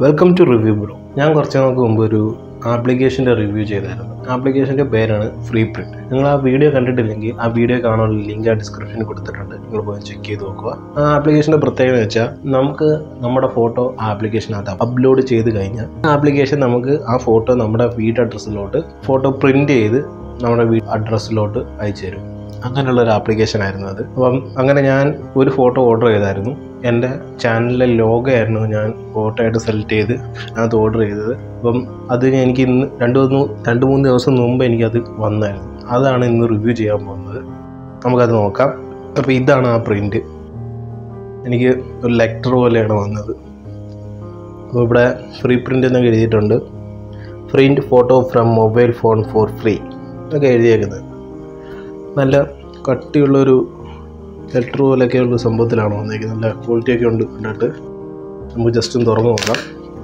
welcome to review bro ഞാൻ കുറച്ച് നാൾക്ക് മുമ്പ് ഒരു ആപ്ലിക്കേഷൻ്റെ റിവ്യൂ ചെയ്തായിരുന്നു ആപ്ലിക്കേഷൻ്റെ പേരാണ് ഫ്രീ പ്രിൻറ്റ് നിങ്ങൾ ആ വീഡിയോ കണ്ടിട്ടില്ലെങ്കിൽ ആ വീഡിയോ കാണാനുള്ള ലിങ്ക് ആ ഡിസ്ക്രിപ്ഷനിൽ കൊടുത്തിട്ടുണ്ട് നിങ്ങൾ പോയി ചെക്ക് ചെയ്ത് നോക്കുക ആ ആപ്ലിക്കേഷൻ്റെ പ്രത്യേകത എന്ന് വെച്ചാൽ നമുക്ക് നമ്മുടെ ഫോട്ടോ ആ ആപ്ലിക്കേഷനകത്ത് അപ്ലോഡ് ചെയ്ത് കഴിഞ്ഞാൽ ആ ആപ്ലിക്കേഷൻ നമുക്ക് ആ ഫോട്ടോ നമ്മുടെ വീട് അഡ്രസ്സിലോട്ട് ഫോട്ടോ പ്രിൻറ്റ് ചെയ്ത് നമ്മുടെ വീട് അഡ്രസ്സിലോട്ട് അയച്ചു തരും അങ്ങനെയുള്ള ഒരു ആപ്ലിക്കേഷൻ ആയിരുന്നു അത് അപ്പം അങ്ങനെ ഞാൻ ഒരു ഫോട്ടോ ഓർഡർ ചെയ്തായിരുന്നു എൻ്റെ ചാനലിലെ ലോഗോ ആയിരുന്നു ഞാൻ ഫോട്ടോ ആയിട്ട് സെലക്ട് ചെയ്ത് അത് ഓർഡർ ചെയ്തത് അപ്പം അത് ഞാൻ എനിക്ക് ഇന്ന് രണ്ട് മൂന്ന് രണ്ട് മൂന്ന് ദിവസം മുമ്പ് എനിക്കത് വന്നായിരുന്നു അതാണ് ഇന്ന് റിവ്യൂ ചെയ്യാൻ പോകുന്നത് നമുക്കത് നോക്കാം അപ്പോൾ ഇതാണ് ആ പ്രിൻ്റ് എനിക്ക് ഒരു ലെറ്റർ പോലെയാണ് വന്നത് അപ്പോൾ ഇവിടെ ഫ്രീ പ്രിൻ്റ് എന്നൊക്കെ എഴുതിയിട്ടുണ്ട് print photo from mobile phone for free ഒക്കെ എഴുതിയേക്കുന്നത് നല്ല കട്ടിയുള്ളൊരു ലെറ്റർ പോലെയൊക്കെയുള്ള സംഭവത്തിലാണ് വന്നിരിക്കുന്നത് നല്ല ക്വാളിറ്റിയൊക്കെ ഉണ്ട് കണ്ടിട്ട് നമുക്ക് ജസ്റ്റ് ഒന്ന് തുറന്ന് നോക്കാം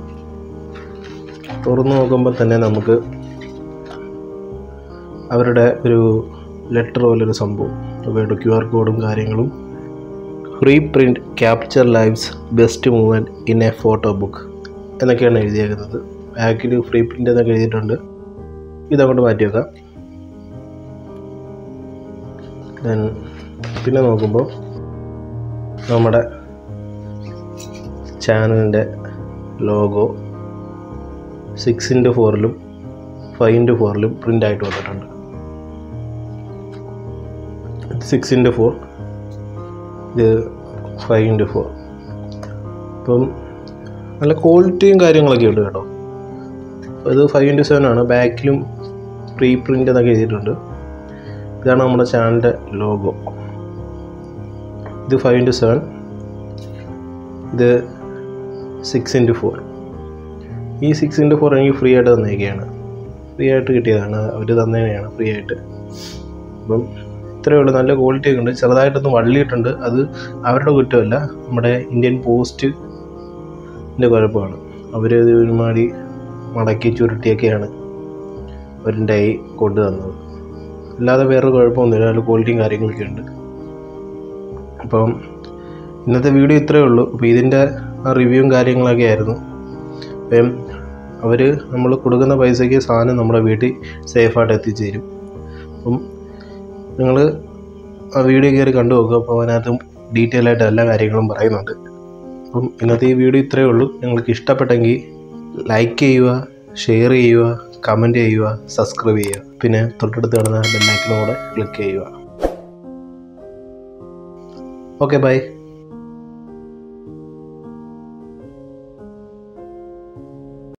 തുറന്ന് നോക്കുമ്പോൾ തന്നെ നമുക്ക് അവരുടെ ഒരു ലെറ്റർ പോലൊരു സംഭവം അവയുടെ ക്യു ആർ കോഡും കാര്യങ്ങളും free print capture lives best movement in a photo book എന്നൊക്കെയാണ് എഴുതിയേക്കുന്നത് ബാക്കിൽ ഫ്രീ പ്രിൻ്റ് എന്നൊക്കെ എഴുതിയിട്ടുണ്ട് ഇതങ്ങോട്ട് മാറ്റി വെക്കാം ദെൻ പിന്നെ നോക്കുമ്പോൾ നമ്മുടെ ചാനലിൻ്റെ ലോഗോ സിക്സ് ഇൻറ്റു ഫോറിലും ഫൈവ് ഇൻറ്റു ഫോറിലും പ്രിൻ്റ് ആയിട്ട് വന്നിട്ടുണ്ട് സിക്സ് ഇൻറ്റു ഫോർ ഇത് ഫൈവ് ഇൻറ്റു ഫോർ അപ്പം നല്ല ക്വാളിറ്റിയും കാര്യങ്ങളൊക്കെ ഉണ്ട് കേട്ടോ ഇത് ഫൈവ് ഇൻറ്റു സെവൻ ആണ് ബാക്കിലും പ്രീ പ്രിൻ്റ് എന്നൊക്കെ എഴുതിയിട്ടുണ്ട് ഇതാണ് നമ്മുടെ ചാനലിൻ്റെ ലോഗോ ഇത് ഫൈവ് ഇൻറ്റു സെവൻ ഇത് സിക്സ് ഇൻറ്റു ഫോർ ഈ സിക്സ് ഇൻറ്റു ഫോർ എനിക്ക് ഫ്രീ ആയിട്ട് തന്നേക്കുകയാണ് ഫ്രീ ആയിട്ട് കിട്ടിയതാണ് അവർ തന്നേനെയാണ് ഫ്രീ ആയിട്ട് അപ്പം ഇത്രയേ ഉള്ളൂ നല്ല ക്വാളിറ്റി ഒക്കെ ഉണ്ട് ചെറുതായിട്ടൊന്ന് വള്ളിയിട്ടുണ്ട് അത് അവരുടെ കുറ്റമല്ല നമ്മുടെ ഇന്ത്യൻ പോസ്റ്റിൻ്റെ കുഴപ്പമാണ് അവർ ഇത് ഒരുമാതിരി മടക്കി ചുരുട്ടിയൊക്കെയാണ് അവരുടെ കൈ കൊണ്ടു തന്നത് അല്ലാതെ വേറെ കുഴപ്പമൊന്നുമില്ല നല്ല ക്വാളിറ്റിയും കാര്യങ്ങളൊക്കെ ഉണ്ട് അപ്പം ഇന്നത്തെ വീഡിയോ ഇത്രയേ ഉള്ളൂ അപ്പോൾ ഇതിൻ്റെ ആ റിവ്യൂവും കാര്യങ്ങളൊക്കെ ആയിരുന്നു അപ്പം അവർ നമ്മൾ കൊടുക്കുന്ന പൈസയ്ക്ക് സാധനം നമ്മുടെ വീട്ടിൽ സേഫായിട്ട് എത്തിച്ചു തരും അപ്പം നിങ്ങൾ ആ വീഡിയോ കയറി കണ്ടു നോക്കുക അപ്പോൾ അതിനകത്ത് ഡീറ്റെയിൽ ആയിട്ട് എല്ലാ കാര്യങ്ങളും പറയുന്നുണ്ട് അപ്പം ഇന്നത്തെ ഈ വീഡിയോ ഇത്രയേ ഉള്ളൂ നിങ്ങൾക്ക് ഇഷ്ടപ്പെട്ടെങ്കിൽ ലൈക്ക് ചെയ്യുക ഷെയർ ചെയ്യുക കമൻറ്റ് ചെയ്യുക സബ്സ്ക്രൈബ് ചെയ്യുക പിന്നെ തൊട്ടടുത്ത് കിടന്ന ബെല്ലൈക്കനും കൂടെ ക്ലിക്ക് ചെയ്യുക ഓക്കെ ബൈ